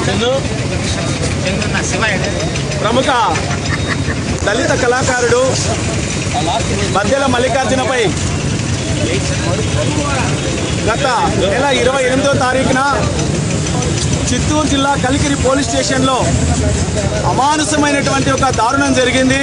ప్రముఖ దళిత కళాకారుడు మధ్యల మల్లికార్జునపై గత నెల ఇరవై ఎనిమిదో తారీఖున చిత్తూరు జిల్లా కలికిరి పోలీస్ స్టేషన్లో అమానుషమైనటువంటి ఒక దారుణం జరిగింది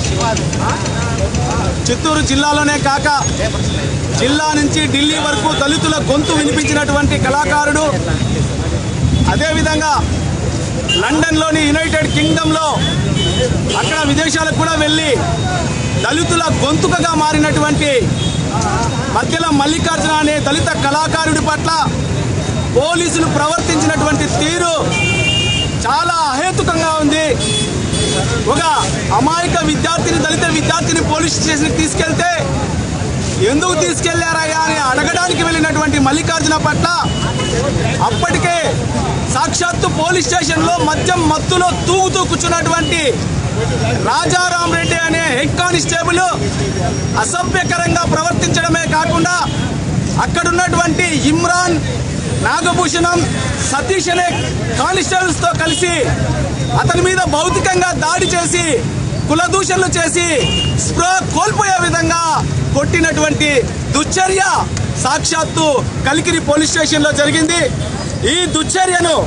చిత్తూరు జిల్లాలోనే కాక జిల్లా నుంచి ఢిల్లీ వరకు దళితుల గొంతు వినిపించినటువంటి కళాకారుడు అదేవిధంగా లండన్లోని యునైటెడ్ కింగ్డమ్లో అక్కడ విదేశాలకు కూడా వెళ్ళి దళితుల గొంతుకగా మారినటువంటి మధ్యలో మల్లికార్జున అనే దళిత కళాకారుడి పట్ల పోలీసులు ప్రవర్తించినటువంటి తీరు చాలా అహేతుకంగా ఉంది ఒక అమాయక విద్యార్థిని దళిత విద్యార్థిని పోలీస్ స్టేషన్కి తీసుకెళ్తే ఎందుకు తీసుకెళ్లారయ్యా అని అడగడానికి వెళ్ళినటువంటి మల్లికార్జున పట్ల అప్పటికే సాక్షాత్తు పోలీస్ స్టేషన్లో మద్యం మత్తులో తూగుతూ కూర్చున్నటువంటి రాజారాం రెడ్డి అనే హెడ్ కానిస్టేబుల్ అసభ్యకరంగా ప్రవర్తించడమే కాకుండా అక్కడున్నటువంటి ఇమ్రాన్ నాగభూషణం సతీష్ అనే కానిస్టేబుల్స్ తో కలిసి అతని మీద భౌతికంగా దాడి చేసి కులదూషణలు చేసి స్ప్రో కోల్పోయే విధంగా కొట్టినటువంటి దుశ్చర్య సాక్షాత్తు కలికిరి పోలీస్ స్టేషన్లో జరిగింది ఈ దుశ్చర్యను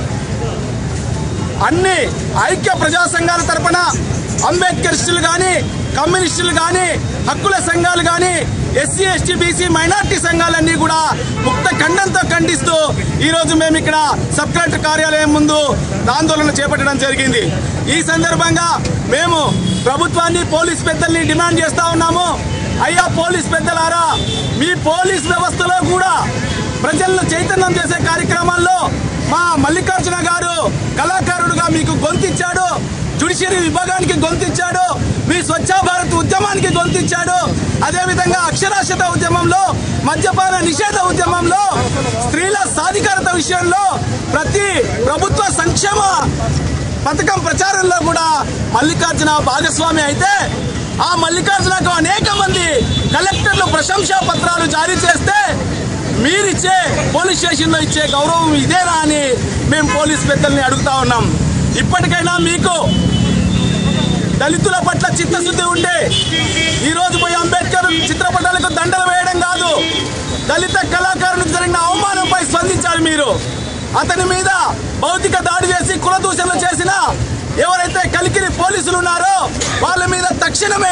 అన్ని ఐక్య ప్రజా సంఘాల తరపున అంబేద్కరిస్టులు కానీ కమ్యూనిస్టులు కానీ హక్కుల సంఘాలు కానీ ఎస్సీ ఎస్టీ బీసీ మైనార్టీ సంఘాలన్నీ కూడా ముక్త ఖండంతో ఖండిస్తూ ఈరోజు మేము ఇక్కడ సబ్ కలెక్టర్ కార్యాలయం ముందు ఆందోళన చేపట్టడం జరిగింది ఈ సందర్భంగా మేము ప్రభుత్వాన్ని పోలీస్ పెద్దల్ని డిమాండ్ చేస్తా ఉన్నాము అయ్యా పోలీస్ పెద్దలారా మీ పోలీస్ వ్యవస్థలో కూడా ప్రజలను చైతన్యం చేసే కార్యక్రమాల్లో మా మల్లికార్జున గారు కళాకారుడుగా మీకు గొంతిచ్చాడు జుడిషియరీ విభాగానికి గొంతిచ్చాడు మీ స్వచ్ఛ భారత్ ఉద్యమానికి గొంతిచ్చాడు అదేవిధంగా అక్షరాస్యత ఉద్యమంలో మద్యపాన నిషేధ ఉద్యమంలో స్త్రీల సాధికారత విషయంలో ప్రతి ప్రభుత్వ సంక్షేమ పథకం ప్రచారంలో కూడా మల్లికార్జున భాగస్వామి అయితే ఆ మల్లికార్జునకు అనేక మంది కలెక్టర్లు ప్రశంసా పత్రాలు జారీ చేస్తే మీరిచ్చే పోలీస్ స్టేషన్లో ఇచ్చే గౌరవం ఇదేనా అని మేము పోలీస్ పెద్దల్ని అడుగుతా ఉన్నాం ఇప్పటికైనా మీకు దళితుల పట్ల చిత్తశుద్ధి ఉంటే ఈ రోజు పోయి అంబేద్కర్ చిత్రపటాలకు దండలు వేయడం కాదు దళిత కళాకారునికి జరిగిన అవమానంపై స్పందించాలి మీరు అతని మీద భౌతిక దాడి చేసి కుల దూషణలు చేసిన ఎవరైతే కలికిరి పోలీసులు ఉన్నారో వాళ్ళ మీద తక్షణమే